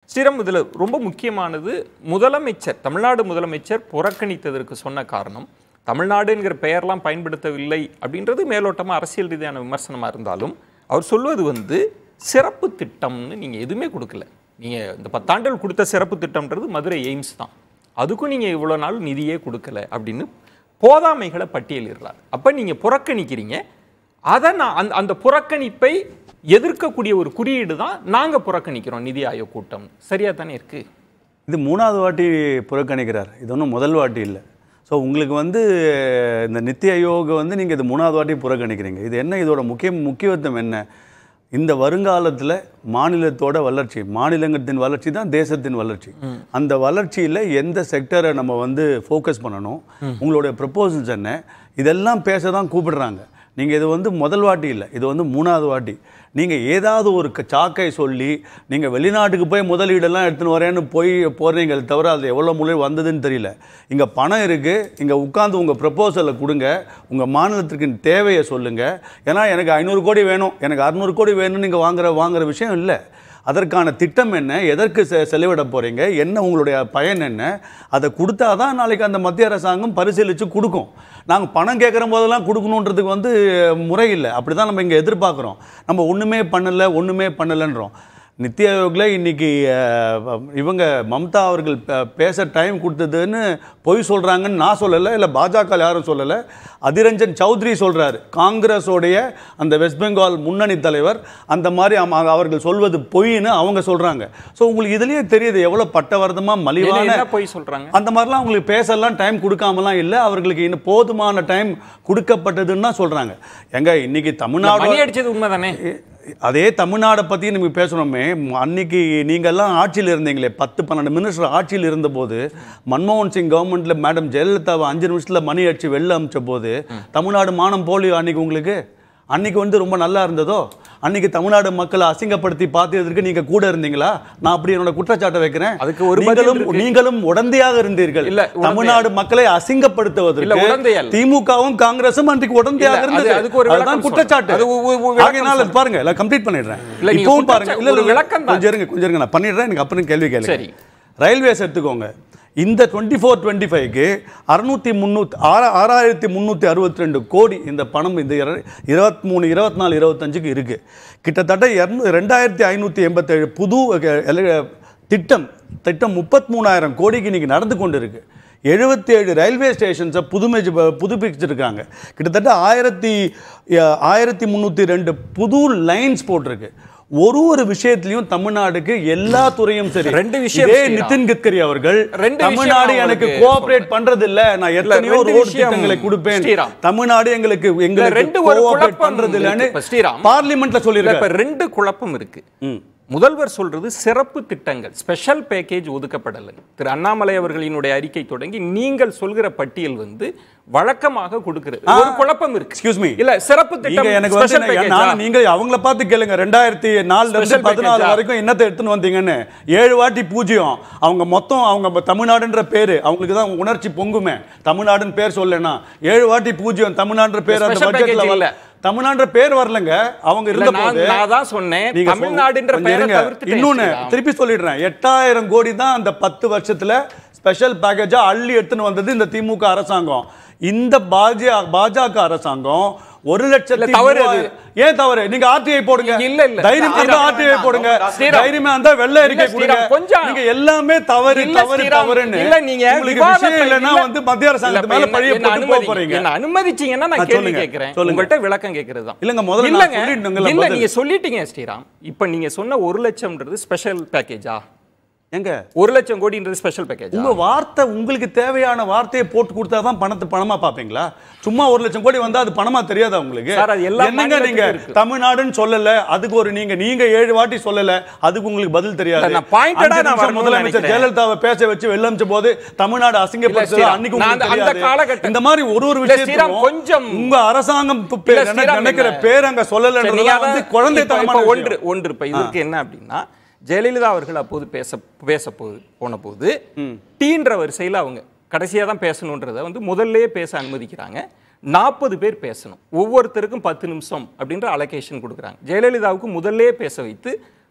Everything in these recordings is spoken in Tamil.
ஸ்ரீராம் இதில் ரொம்ப முக்கியமானது முதலமைச்சர் தமிழ்நாடு முதலமைச்சர் புறக்கணித்ததற்கு சொன்ன காரணம் தமிழ்நாடுங்கிற பெயர்லாம் பயன்படுத்தவில்லை அப்படின்றது மேலோட்டமாக அரசியல் ரீதியான விமர்சனமாக இருந்தாலும் அவர் சொல்வது வந்து சிறப்பு திட்டம்னு நீங்கள் எதுவுமே கொடுக்கல நீங்கள் இந்த பத்தாண்டுகள் கொடுத்த சிறப்பு திட்டம்ன்றது மதுரை எய்ம்ஸ் தான் அதுக்கும் நீங்கள் இவ்வளோ நாள் நிதியே கொடுக்கல அப்படின்னு போதாமைகளை பட்டியலிடுறார் அப்போ நீங்கள் புறக்கணிக்கிறீங்க அதை நான் அந்த அந்த புறக்கணிப்பை எதிர்க்கக்கூடிய ஒரு குறியீடு தான் நாங்கள் புறக்கணிக்கிறோம் நிதி ஆயோக் கூட்டம் சரியா தானே இருக்கு இது மூணாவது வாட்டி புறக்கணிக்கிறார் இது ஒன்றும் முதல் வாட்டி இல்லை ஸோ உங்களுக்கு வந்து இந்த நித்தி ஆயோக் வந்து நீங்கள் இது மூணாவது வாட்டி புறக்கணிக்கிறீங்க இது என்ன இதோட முக்கிய முக்கியத்துவம் என்ன இந்த வருங்காலத்தில் மாநிலத்தோட வளர்ச்சி மாநிலங்கத்தின் வளர்ச்சி தான் தேசத்தின் வளர்ச்சி அந்த வளர்ச்சியில் எந்த செக்டரை நம்ம வந்து ஃபோக்கஸ் பண்ணணும் உங்களுடைய ப்ரப்போசல்ஸ் என்ன இதெல்லாம் பேச தான் கூப்பிடுறாங்க நீங்கள் இது வந்து முதல் வாட்டி இல்லை இது வந்து மூணாவது வாட்டி நீங்கள் ஏதாவது ஒரு க- சாக்கை சொல்லி நீங்கள் வெளிநாட்டுக்கு போய் முதலீடெல்லாம் எடுத்துன்னு வரேன்னு போய் போடுறீங்க தவிர அது எவ்வளோ முறை வந்ததுன்னு தெரியல இங்கே பணம் இருக்குது இங்கே உட்காந்து உங்கள் ப்ரப்போசலை கொடுங்க உங்கள் மாநிலத்திற்கு தேவையை சொல்லுங்கள் ஏன்னா எனக்கு ஐநூறு கோடி வேணும் எனக்கு அறநூறு கோடி வேணும்னு நீங்கள் வாங்குற வாங்குற விஷயம் இல்லை அதற்கான திட்டம் என்ன எதற்கு செ செலவிட போகிறீங்க என்ன உங்களுடைய பயன் என்ன அதை கொடுத்தா தான் நாளைக்கு அந்த மத்திய அரசாங்கம் பரிசீலித்து கொடுக்கும் நாங்கள் பணம் கேட்குற போதெல்லாம் கொடுக்கணுன்றதுக்கு வந்து முறை இல்லை அப்படி தான் நம்ம இங்கே எதிர்பார்க்குறோம் நம்ம ஒன்றுமே பண்ணலை ஒன்றுமே பண்ணலைன்றோம் நித்தி ஆயோக்கில் இன்னைக்கு அஹ், இவங்க மம்தா அவர்கள் பே- பேச டைம் கொடுத்ததுன்னு பொய் சொல்கிறாங்கன்னு நான் சொல்லலை இல்லை பாஜக யாரும் சொல்லலை அதிரஞ்சன் சௌத்ரி சொல்கிறாரு காங்கிரஸோடைய அந்த வெஸ்ட் பெங்கால் முன்னணி தலைவர் அந்த மாதிரி ஆமா, அவர்கள் சொல்வது பொய்ன்னு அவங்க சொல்கிறாங்க ஸோ உங்களுக்கு இதுலேயே தெரியுது எவ்வளோ பட்டவர்த்தமாக என்ன- மலிவான என்ன போய் சொல்றாங்க அந்த மாதிரிலாம் உங்களுக்கு பேசலாம் டைம் கொடுக்காமலாம் இல்லை அவர்களுக்கு இன்னும் போதுமான டைம் கொடுக்கப்பட்டதுன்னு தான் சொல்கிறாங்க எங்க இன்னைக்கு தமிழ்நாடு மணி அடிச்சது உண்மைதானே அதே தமிழ்நாடை பற்றி நம்ம பேசுகிறோமே அன்னைக்கு நீங்கள்லாம் ஆட்சியில் இருந்தீங்களே பத்து பன்னெண்டு மினிஸ்டர் ஆட்சியில் இருந்தபோது மன்மோகன் சிங் கவர்மெண்ட்டில் மேடம் ஜெயலலிதாவை அஞ்சு நிமிஷத்தில் மணி அடிச்சு வெளில அமிச்ச போது தமிழ்நாடு மானம் போலியோ அன்னைக்கு உங்களுக்கு அன்னைக்கு வந்து ரொம்ப நல்லா இருந்ததோ அன்னைக்கு தமிழ்நாடு மக்களை அசிங்கப்படுத்தி பார்த்ததற்கு நீங்க கூட இருந்தீங்களா நான் அப்படி என்னோட குற்றச்சாட்டை வைக்கிறேன் அதுக்கு ஒரு பதில் நீங்களும் இருக்கு. நீங்களும் உடந்தையாக இருந்தீர்கள் இல்ல, உடந்தையா- தமிழ்நாடு மக்களை இல்ல, அசிங்கப்படுத்துவதற்கு உடந்தையா இல்ல. திமுகவும் காங்கிரசும் அன்றைக்கு உடந்தையாக இல்ல, அது- இருந்தது அதுக்கு ஒரு அதுதான் விளக்கம் குற்றச்சாட்டு சொல்றேன். அது ஒ- ஒ- விளக்கம் ஆகையினால சொல்றேன். பாருங்க எல்லாம் கம்ப்ளீட் பண்ணிடுறேன் இல்ல, நீங்க இப்பவும் பாருங்க குற்றச்சா- இல்ல ஒரு இல்ல, விளக்கம் தான். கொஞ்சம் இருங்க கொஞ்சம் இருங்க நான் பண்ணிடுறேன் எனக்கு அப்புறம் கேள்வி கேளுங்க சரி. ரயில்வேஸ் எடுத்துக்கோங்க இந்த டுவெண்ட்டி ஃபோர் டுவெண்ட்டி ஃபைவ்க்கு அறுநூத்தி முந்நூற்றி ஆறா ஆறாயிரத்தி முந்நூற்றி அறுபத்தி ரெண்டு கோடி இந்த பணம் இந்த இருபத்தி மூணு இருபத்தி நாலு இருபத்தஞ்சுக்கு இருக்கு கிட்டத்தட்ட இரநூ ரெண்டாயிரத்தி ஐநூற்றி எண்பத்தேழு புது அஹ், எல- திட்டம் திட்டம் முப்பத்தி மூணாயிரம் கோடிக்கு இன்னைக்கு நடந்து கொண்டு இருக்கு எழுபத்தேழு ரயில்வே ஸ்டேஷன்ஸை புதுமை புதுப்பிச்சிருக்காங்க கிட்டத்தட்ட ஆயிரத்தி அஹ், ஆயிரத்தி முந்நூற்றி ரெண்டு புது லைன்ஸ் போட்டிருக்கு ஒரு ஒரு விஷயத்திலையும் தமிழ்நாடுக்கு எல்லா துறையும் சரி ரெண்டு விஷயம் இதே ஸ்ரீராம். நிதின் கட்கரி அவர்கள் ரெண்டு விஷயம் தமிழ்நாடு நான் எனக்கு உங்களுக்கு கோஆபரேட் பண்றது இல்ல நான் எத்தனையோ ரெண்டு ரோடு விஷயம் திட்டங்களை கொடுப்பேன் ஸ்ரீராம். தமிழ்நாடு எங்களுக்கு எங்களுக்கு ரெண்டு ஒரு கோஆபரேட் குழப்பம் பண்றது இல்லன்னு இருக்கு. இப்ப ஸ்ரீராம். பார்லிமெண்ட்ல இல்ல, இப்ப சொல்லிருக்காரு ரெண்டு குழப்பம் இருக்கு ம். முதல்வர் சொல்றது சிறப்பு திட்டங்கள் ஸ்பெஷல் பேக்கேஜ் ஒதுக்கப்படலை திரு அண்ணாமலை அவர்களினுடைய அறிக்கை தொடங்கி நீங்கள் சொல்கிற பட்டியல் வந்து வழக்கமாக கொடுக்கிறது ஒரு குழப்பம் இருக்கு எக்ஸ்கியூஸ் மீ இல்ல சிறப்பு திட்டம் நீங்க எனக்கு வந்து ஸ்பெஷல் நான் நான் நீங்க அவங்கள பார்த்து கேளுங்க ரெண்டாயிரத்தி நாலுல இருந்து Special பதினாலு package-ஆ? வரைக்கும் என்னத்தை எடுத்துன்னு வந்தீங்கன்னு ஏழு வாட்டி பூஜ்ஜியம் அவங்க மொத்தம் அவங்க தமிழ்நாடுன்ற பேரு அவங்களுக்கு தான் உணர்ச்சி பொங்குமே தமிழ்நாடுன்னு பேர் சொல்லனா ஏழு வாட்டி பூஜ்ஜியம் தமிழ்நாடுன்ற பேர் அந்த Special பட்ஜெட்ல package வரல இல்ல. தமிழ்நாடுன்ற பேர் வரலங்க அவங்க இருந்த போது நான் தான் சொன்னேன் நீங்க தமிழ்நாடுன்ற கொஞ்சம் பெயரை இருங்க. தவிர்த்துட்டேன் இன்னொன்னு ஸ்ரீராம். திருப்பி சொல்லிடுறேன் எட்டாயிரம் கோடி தான் அந்த பத்து வருஷத்துல ஸ்பெஷல் பேக்கேஜா அள்ளி எடுத்துன்னு வந்தது இந்த திமுக அரசாங்கம் இந்த பாஜக பாஜக அரசாங்கம் ஒரு லட்சத்தி இல்ல, தவறு அது. மூவாயிரம்- ஏன் தவறு நீங்க ஆர்டிஐ போடுங்க இல்ல, இல்ல. தைரியமா இருந்தா ஸ்ரீராம், ஆர்டிஐ போடுங்க ஸ்ரீராம். தைரியமா இருந்தா வெள்ளை அறிக்கை இல்ல, கொடுங்க ஸ்ரீராம், கொஞ்சம். நீங்க எல்லாமே தவறு இல்ல, தவறு ஸ்ரீராம், தவறுன்னு இல்ல, நீங்க உங்களுக்கு விவாதத்தை விஷயம் இல்லைன்னா இல்ல. வந்து மத்திய அரசாங்கத்து இல்ல, மேல என்ன- பழிய என்ன போட்டு போக அனுமதி- போறீங்க என்ன அனுமதிச்சீங்கன்னா ஆ, நான் கேள்வி சொல்லுங்க, கேட்கிறேன் சொல்லுங்க. உங்கள்கிட்ட விளக்கம் கேட்கறது தான் இல்லங்க, முதல்ல நான் இல்லங்க சொல்லிடணுங்கல்ல இல்ல பதில். நீங்க சொல்லிட்டீங்க ஸ்ரீராம் இப்ப நீங்க சொன்ன ஒரு லட்சம்ன்றது ஸ்பெஷல் பேக்கேஜா எங்க ஒரு லட்சம் கோடின்றது ஸ்பெஷல் பேக்கேஜ் உங்க வார்த்தை உங்களுக்கு தேவையான வார்த்தையை போட்டு கொடுத்தா தான் பணத்தை பணமா பாப்பீங்களா சும்மா ஒரு லட்சம் கோடி வந்தா அது பணமா தெரியாதா உங்களுக்கு சார், அது எல்லா என்னங்க நீங்க மாநிலத்துக்கும் இருக்கு. தமிழ்நாடுன்னு சொல்லல அதுக்கு ஒரு நீங்க நீங்க ஏழு வாட்டி சொல்லல அதுக்கு உங்களுக்கு பதில் தெரியாது இல்ல, நான் pointed-ஆ அஞ்சு நான் நிமிஷம் வரணும்னு முதலமைச்சர் நினைக்கிறேன். ஜெயலலிதாவை பேச வச்சு வெள்ளமிச்ச போது தமிழ்நாடு அசிங்கப்படுத்தது ஸ்ரீராம், அன்னைக்கு நான் உங்களுக்கு அந்த- அந்த தெரியாது காலகட்டம் இந்த மாதிரி ஒரு ஒரு இல்ல, ஸ்ரீராம், விஷயத்தையும் கொஞ்சம் உங்க அரசாங்கம் பு- இல்ல, நினை- ஸ்ரீராம், நினைக்கிற என்ன? பேர் அங்க சரி, நீங்க சொல்லலன்றதுலாம் வந்து அதான் குழந்தைத்தனமான இப்ப- இப்ப விஷயம். ஒன்று ஒன்று இப்ப இதற்கு என்ன அப்படின்னா ஜெயலலிதா அவர்கள் அப்போது பேச பேச போ- போன போது டீன்ற வரிசையில் அவங்க கடைசியாக தான் பேசணுன்றதை வந்து முதல்லயே பேச அனுமதிக்கிறாங்க நாற்பது பேர் பேசணும் ஒவ்வொருத்தருக்கும் பத்து நிமிஷம் அப்படின்ற அலோகேஷன் கொடுக்குறாங்க ஜெயலலிதாவுக்கு முதல்லயே பேச வைத்து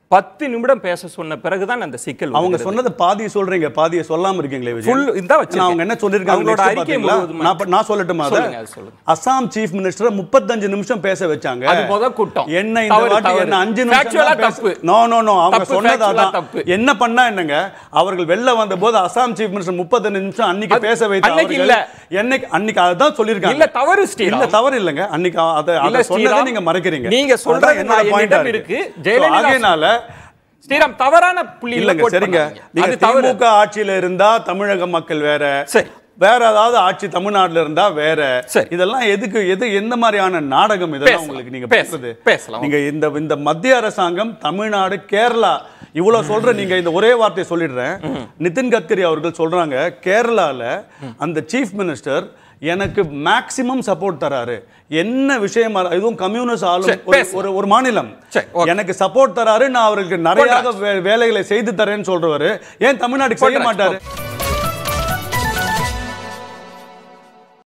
பத்து நிமிடம் பேச சொன்ன பிறகுதான் அந்த சிக்கல் அவங்க வருகிறது. சொன்னதை பாதியை சொல்றீங்க பாதியை சொல்லாம இருக்கீங்களே விஜய் Full இதான் வச்சிருக்கேன். நான் அவங்க என்ன சொல்லிருக்காங்க அவங்களோட next அறிக்கை பாத்தீங்களா? முழுவதுமா- நான் ப- நான் சொல்லட்டுமா அதை? சொல்லுங்க, அது சொல்லுங்க. அசாம் சீஃப் மினிஸ்டர் முப்பத்தஞ்சு நிமிஷம் பேச வச்சாங்க அது முத கூட்டம். என்ன இந்த தவறு, வாட்டி தவறு. என்ன அஞ்சு நிமிஷம் Factual ஆ தான் பேச- தப்பு. நோ நோ நோ அவங்க தப்பு, சொன்னது factual ஆ அதான் தப்பு. என்ன பண்ணா என்னங்க அவர்கள் வெளில வந்த போது அசாம் சீஃப் மினிஸ்டர் முப்பத்தஞ்சு நிமிஷம் அன்னைக்கு அது பேச வைத்த அன்னைக்கு அவர்கள் இல்ல. என்னைக்கு அன்னைக்கு அதான் சொல்லிருக்காங்க இல்ல தவறு ஸ்ரீராம். இல்ல தவறு இல்லங்க அன்னைக்கு அதை இல்ல அதை சொன்னதை ஸ்ரீராம், நீங்க மறைக்கிறீங்க நீங்க சொல்றது அதான் என்னோட நான் point ஆ என்னிடம் இருக்கு. So, ஜெயலலிதா ஆகையினால ஸ்ரீராம் தவறான புள்ளி இல்லங்க சரிங்க நீங்க அது தவறு திமுக ஆட்சியில இருந்தா தமிழக மக்கள் வேற சரி. வேற ஏதாவது ஆட்சி தமிழ்நாட்டுல இருந்தா வேற சரி. இதெல்லாம் எதுக்கு எது எந்த மாதிரியான நாடகம் இதெல்லாம் பேசலாம். உங்களுக்கு நீங்க பேச- பேசுறது பேசலாம். நீங்க இந்த இந்த மத்திய அரசாங்கம் தமிழ்நாடு கேரளா இவ்வளவு சொல்ற நீங்க இந்த ஒரே வார்த்தையை சொல்லிடுறேன் நிதின் கட்கரி அவர்கள் சொல்றாங்க கேரளால அந்த சீஃப் மினிஸ்டர் எனக்கு மேக்சிமம் சப்போர்ட் தராரு என்ன விஷயமா இதுவும் கம்யூனிஸ்ட் ஆளும் சரி, ஒரு- பேசலாம். ஒரு ஒரு மாநிலம் சரி, okay. எனக்கு சப்போர்ட் தராரு நான் அவருக்கு நிறைய வேலைகளை செய்து தரேன்னு சொல்றவரு ஏன் தமிழ்நாட்டுக்கு செய்ய போட்டுறாச்சு, மாட்டாரு